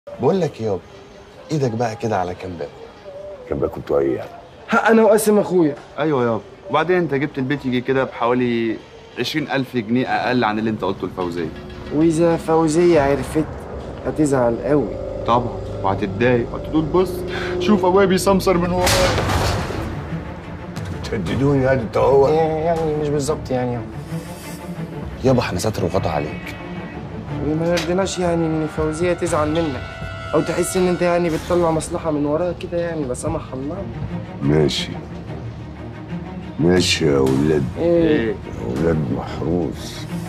بقول لك يابا ايدك بقى كده على كام باب كان بقى كنتوا ايه يعني حق انا وقاسم اخويا ايوه يابا وبعدين انت جبت البيت يجي كده بحوالي 20000 جنيه اقل عن اللي انت قلته لفوزيه واذا فوزيه عرفت هتزعل قوي طبعا وهتتضايق وهتقول بص شوف ابويا بيسمسر من ورايا تهددوني هذا انت هو يعني مش بالظبط يعني يابا احنا ساتر وغطى عليك ما يرضيناش يعني ان فوزيه تزعل منك او تحس ان انت يعني بتطلع مصلحه من وراها كده يعني لا سمح الله ماشي ماشي يا ولاد ايه ايه يا ولاد محروس